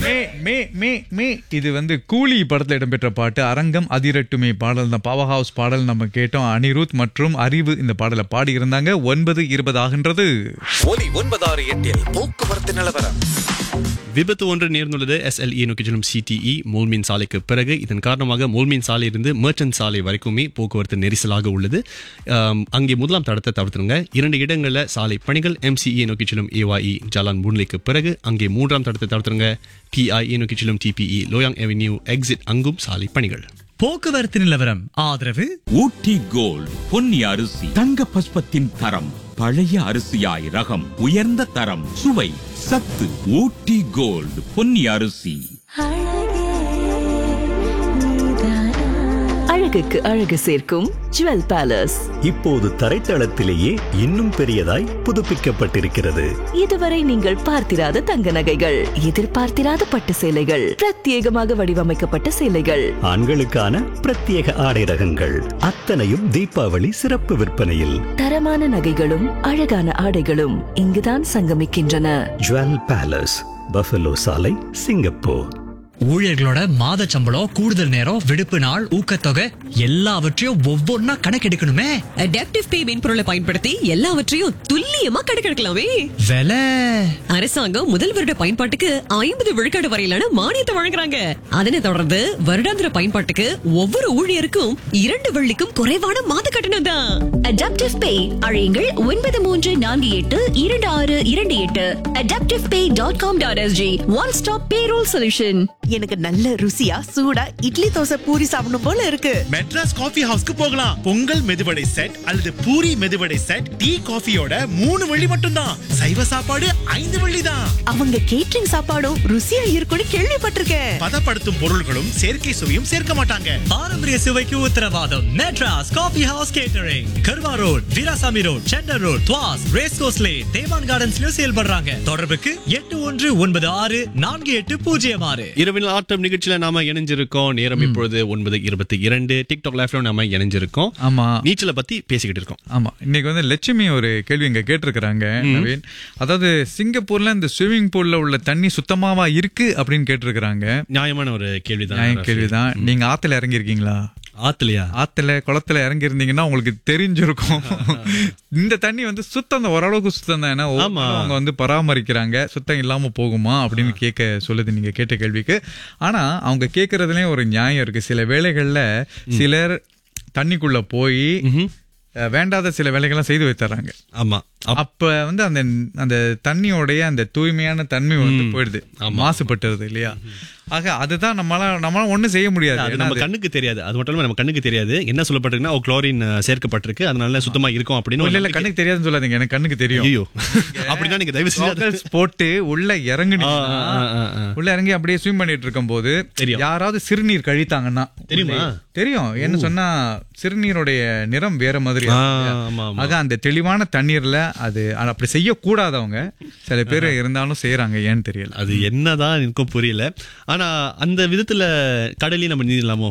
மே மே மே மே இது வந்து கூலி படத்துல இடம்பெற்ற பாட்டு அரங்கம் அதிரட்டுமே பாடல் தான் பவர் ஹவுஸ் பாடல் நம்ம கேட்டோம் அனிருத் மற்றும் அறிவு இந்த பாடலை பாடி இருந்தாங்க ஒன்பது இருபது ஆகின்றது ஒலி ஒன்பதாறு எட்டில் போக்குவரத்து நிலவரம் விபத்து ஒன்று நேர்ந்துள்ளது எஸ்எல்இ நோக்கி செல்லும் சிடிஇ மோல்மீன் சாலைக்கு பிறகு இதன் காரணமாக மோல்மீன் சாலையிலிருந்து மர்ச்சன்ட் சாலை வரைக்குமே போக்குவரத்து நெரிசலாக உள்ளது ஆம், அங்கே முதலாம் தடத்தை தவிர்த்துருங்க இரண்டு இடங்களில் சாலை பணிகள் எம்சிஇ நோக்கி செல்லும் ஏவாஇ ஜலான் முன்னிலைக்கு பிறகு அங்கே மூன்றாம் தடத்தை தவிர்த்துருங்க டிஐஇ நோக்கி செல்லும் டிபிஇ லோயாங் அவென்யூ எக்ஸிட் அங்கும் சாலை பணிகள் போக்குவரத்து நிலவரம் ஆதரவு ஊட்டி கோல்ட் பொன்னி அரிசி தங்க பஸ்பத்தின் தரம் பழைய அரிசியாய் ரகம் உயர்ந்த தரம் சுவை சத்து ஊட்டி கோல்ட் பொன்னி அரிசி அழகுக்கு அழகு சேர்க்கும் ஜுவல் பேலஸ் இப்போது தரைத்தளத்திலேயே இன்னும் பெரியதாய் புதுப்பிக்கப்பட்டிருக்கிறது இதுவரை நீங்கள் பார்த்திராத தங்க நகைகள் எதிர்பார்த்திராத பட்டு சேலைகள் பிரத்யேகமாக வடிவமைக்கப்பட்ட சேலைகள் ஆண்களுக்கான பிரத்யேக ஆடை ரகங்கள் அத்தனையும் தீபாவளி சிறப்பு விற்பனையில் தரமான நகைகளும் அழகான ஆடைகளும் இங்குதான் சங்கமிக்கின்றன ஜுவல் பேலஸ் பஃபலோ சாலை சிங்கப்பூர் ஊழியர்களோட மாத சம்பளம் கூடுதல் நேரம் விடுப்பு நாள் ஊக்கத்தொகை எல்லாவற்றையும் ஒவ்வொன்னா கணக்கெடுக்கணுமே அடாப்டிவ் பே மென்பொருளை பயன்படுத்தி எல்லாவற்றையும் துல்லியமா கணக்கெடுக்கலாமே விலை அரசாங்கம் முதல் வருட பயன்பாட்டுக்கு ஐம்பது விழுக்காடு வரையிலான மானியத்தை வழங்குறாங்க அதனை தொடர்ந்து வருடாந்திர பயன்பாட்டுக்கு ஒவ்வொரு ஊழியருக்கும் இரண்டு வெள்ளிக்கும் குறைவான மாத கட்டணம் தான் அடாப்டிவ் பே அழையுங்கள் ஒன்பது மூன்று நான்கு எட்டு இரண்டு ஆறு இரண்டு எட்டு adaptive pay dot com dot SG one stop payroll solution எனக்கு நல்ல ருசியா சூடா இட்லி தோசை பூரி சாப்பிடணும் போல இருக்கு மெட்ராஸ் காஃபி ஹவுஸ்க்கு போகலாம் பொங்கல் மெதுவடை செட் அல்லது பூரி மெதுவடை செட் டீ காஃபியோட மூணு வெள்ளி மட்டும்தான் சைவ சாப்பாடு ஐந்து வெள்ளி தான் அவங்க கேட்டரிங் சாப்பாடும் ருசியா இருக்கும்னு கேள்விப்பட்டிருக்கேன் பதப்படுத்தும் பொருள்களும் செயற்கை சுவையும் சேர்க்க மாட்டாங்க பாரம்பரிய சுவைக்கு உத்தரவாதம் மெட்ராஸ் காபி ஹவுஸ் கேட்டரிங் கர்வா road Veerasamy road Chander road Tuas race course lane தேவான் கார்டன்ஸ்லயும் செயல்படுறாங்க தொடர்புக்கு எட்டு ஒன்று ஒன்பது ஆறு நான்கு எட்டு பூஜ்ஜியம் ஆறு இரவில் ஆட்டம் நிகழ்ச்சியில நாம இணைஞ்சிருக்கோம் நேரம் இப்பொழுது ஒன்பது இருபத்தி இரண்டு டிக்டாக் லைஃப்ல நாம இணைஞ்சிருக்கோம் ஆமா நீச்சலை பத்தி பேசிக்கிட்டு இருக்கோம் ஆமா இன்னைக்கு வந்து லட்சுமி ஒரு கேள்வி இங்க கேட்டிருக்கிறாங்க நவீன் அதாவது சிங்கப்பூர்ல இந்த ஸ்விம்மிங் பூல்ல உள்ள தண்ணி சுத்தமாவா இருக்கு அப்படின்னு கேட்டிருக்கிறாங்க நியாயமான ஒரு கேள்விதான் நியாய கேள்விதான் நீங்க ஆத்துல இறங்கி இருக்கீங்களா ஆத்துலயா ஆத்துல குளத்துல இறங்கி இருந்தீங்கன்னா உங்களுக்கு தெரிஞ்சிருக்கும் இந்த தண்ணி வந்து சுத்தம் தான் ஓரளவுக்கு சுத்தம் தான் ஏன்னா ஆமா. அவங்க வந்து பராமரிக்கிறாங்க சுத்தம் இல்லாம போகுமா அப்படின்னு கேட்க சொல்லுது நீங்க கேட்ட கேள்விக்கு ஆனா அவங்க கேட்கறதுலயும் ஒரு நியாயம் இருக்கு சில வேளைகள்ல சிலர் தண்ணிக்குள்ள போய் அஹ், வேண்டாத சில வேலைகள்லாம் செய்து வைத்தர்றாங்க ஆமா அப்- அப்ப வந்து அந்த அந்த தண்ணியோடைய அந்த தூய்மையான தன்மை வந்து போயிடுது ஆமா. மாசுபட்டுறது இல்லையா ஆக அதுதான் நம்மளால நம்மளால ஒண்ணும் செய்ய முடியாது அது ஏன்னா நம்ம அது- கண்ணுக்கு தெரியாது அது மட்டும் இல்லாம நம்ம கண்ணுக்கு தெரியாது என்ன சொல்லப்பட்டிருக்குன்னா ஓ, குளோரின் அஹ், சேர்க்கப்பட்டிருக்கு அதனால சுத்தமா இருக்கும் அப்படின்னு இல்ல ஒரு இல்ல நம்பிக்கை. கண்ணுக்கு தெரியாதுன்னு சொல்லாதீங்க எனக்கு கண்ணுக்கு தெரியும் ஐயோ அப்படின்னா நீங்க தயவு செஞ்சு அதை- Goggles போட்டு உள்ள இறங்குனீங்கன்னா ஆ, ஆ, ஆ, ஆ. உள்ள இறங்கி அப்படியே ஸ்விம் பண்ணிட்டு இருக்கும் போது தெரியும். யாராவது சிறுநீர் கழித்தாங்கன்னா தெரியுமா? தெரியும் என்ன சொன்னா சிறுநீருடைய நிறம் வேற மாதிரி ஆ, இருக்கும். ஆமா, ஆமா. ஆக அந்த தெளிவான தண்ணீர்ல அது அது அப்படி செய்யக்கூடாதவங்க சில பேர் இருந்தாலும் செய்யறாங்க ஏன்னு தெரியல அது என்னதான் எனக்கும் புரியல ஆனா அந்த விதத்துல கடலையும் நம்ம நீந்தலாமோ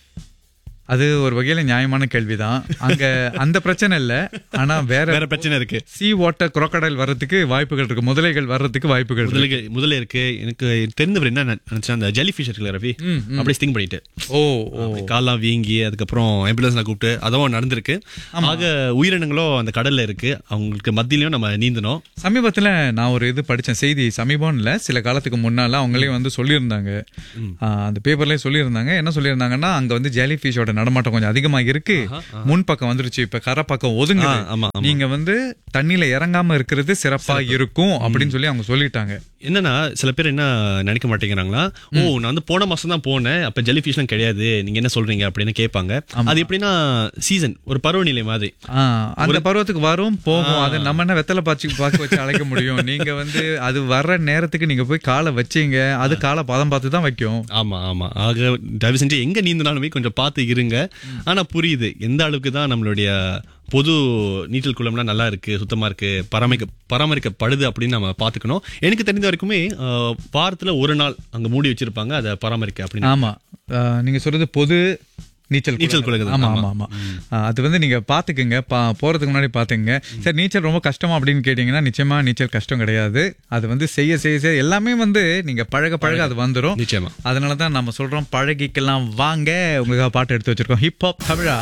அது ஒரு வகையில நியாயமான கேள்விதான் அங்க அந்த பிரச்சனை இல்ல ஆனா வேற வேற பிரச்சனை இருக்கு சி வாட்டர் crocodile வர்றதுக்கு வாய்ப்புகள் இருக்கு முதலைகள் வர்றதுக்கு வாய்ப்புகள் இருக்கு முதலுக்கு முதல்ல இருக்கு எனக்கு தெரிந்தவர் என்ன நினைச்சா அந்த ஜெலி ஃபிஷ் இருக்குல்ல ரவி அப்படியே ஸ்டிங் பண்ணிட்டு ஓ ஓ அப்படி கால்லாம் வீங்கி அதுக்கப்புறம் ஆம்புலன்ஸ்ல கூப்பிட்டு அதுவும் நடந்திருக்கு ஆக உயிரினங்களும் அந்த கடல்ல இருக்கு அவங்களுக்கு மத்தியிலயும் நம்ம நீந்தணும் சமீபத்துல நான் ஒரு இது படிச்சேன் செய்தி சமீபம் இல்ல சில காலத்துக்கு முன்னால அவங்களே வந்து சொல்லியிருந்தாங்க ஆ, அந்த பேப்பர்லயே சொல்லியிருந்தாங்க என்ன சொல்லியிருந்தாங்கன்னா அங்க வந்து ஜெலி ஃபிஷோட நடமாட்டம் கொஞ்சம் அதிகமா இருக்கு முன் பக்கம் வந்துருச்சு இப்ப கரை பக்கம் ஒதுங்குது ஆ, ஆமா, ஆமா. நீங்க வந்து தண்ணியில இறங்காம இருக்கிறது சிறப்பா இருக்கும் அப்படின்னு சொல்லி அவங்க சொல்லிட்டாங்க என்னன்னா சில பேர் என்ன நினைக்க மாட்டேங்கிறாங்களா ஓ நான் வந்து போன மாசம் தான் போனேன் அப்ப ஜெலி ஃபிஷ்லாம் கிடையாது நீங்க என்ன சொல்றீங்க அப்படின்னு கேட்பாங்க அது எப்படின்னா சீசன் ஒரு பருவநிலை மாதிரி ஆ, அந்த பருவத்துக்கு வரும் போகும் அது நம்ம என்ன வெத்தலை பாச்சு பாக்க வச்சு அழைக்க முடியும் நீங்க வந்து அது வர்ற நேரத்துக்கு நீங்க போய் காலை வச்சீங்க அது காலை பதம் பார்த்து தான் வைக்கும் ஆமா ஆமா ஆக தயவு செஞ்சு எங்க நீந்தினாலுமே கொஞ்சம் பார்த்து இருங்க ஆனா புரியுது எந்த அளவுக்கு தான் நம்மளுடைய பொது நீச்சல் குளம்லாம் நல்லா இருக்கு சுத்தமா இருக்கு பராமரிக்க பராமரிக்கப்படுது அப்படின்னு நம்ம பாத்துக்கணும் எனக்கு தெரிஞ்ச வரைக்குமே ஆஹ், வாரத்துல ஒரு நாள் அங்க மூடி வச்சிருப்பாங்க அதை பராமரிக்க அப்படின்னு ஆமா ஆ, நீங்க சொல்றது பொது நீச்சல் நீச்சல் குளங்கள். குளங்கள், ஆமா ஆமா ஆமா ஆ, அது வந்து நீங்க பாத்துக்குங்க பா போறதுக்கு முன்னாடி பாத்துங்க சரி நீச்சல் ரொம்ப கஷ்டமா அப்படின்னு கேட்டீங்கன்னா நிச்சயமா நீச்சல் கஷ்டம் கிடையாது அது வந்து செய்ய செய்ய செய்ய எல்லாமே வந்து நீங்க பழக பழக அது வந்துரும் நிச்சயமா. அதனால தான் நம்ம சொல்றோம் பழகிக்கலாம் வாங்க உங்களுக்காக பாட்டு எடுத்து வச்சிருக்கோம் ஹிப் ஹாப் தமிழா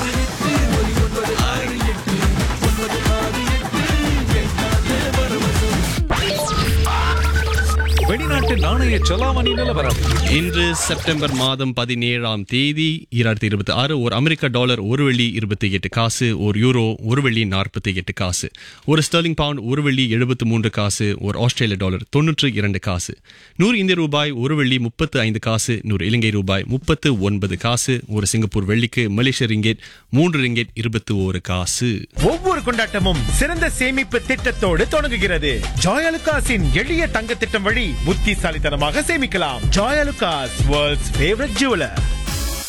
வெளிநாட்டு நாணய செலாவணி நிலவரம் இன்று செப்டம்பர் மாதம் பதினேழாம் தேதி இரண்டாயிரத்தி இருபத்தி ஆறு ஒரு அமெரிக்க டாலர் ஒரு வெள்ளி இருபத்தி எட்டு காசு ஒரு யூரோ ஒரு வெள்ளி நாற்பத்தி எட்டு காசு ஒரு ஸ்டெர்லிங் பவுண்ட் ஒரு வெள்ளி எழுபத்து மூன்று காசு ஒரு ஆஸ்திரேலிய டாலர் தொன்னூற்று இரண்டு காசு நூறு இந்திய ரூபாய் ஒரு வெள்ளி முப்பத்து ஐந்து காசு நூறு இலங்கை ரூபாய் முப்பத்து ஒன்பது காசு ஒரு சிங்கப்பூர் வெள்ளிக்கு மலேசிய ரிங்கெட் மூன்று ரிங்கெட் இருபத்தி ஒரு காசு ஒவ்வொரு கொண்டாட்டமும் சிறந்த சேமிப்பு திட்டத்தோடு தொடங்குகிறது ஜாயலுகாஸின் எளிய தங்க திட்டம் வழி புத்திசாலித்தனமாக சேமிக்கலாம் ஜாயலுகாஸ் வேர்ல்ட்ஸ் ஃபேவரட் ஜுவலர்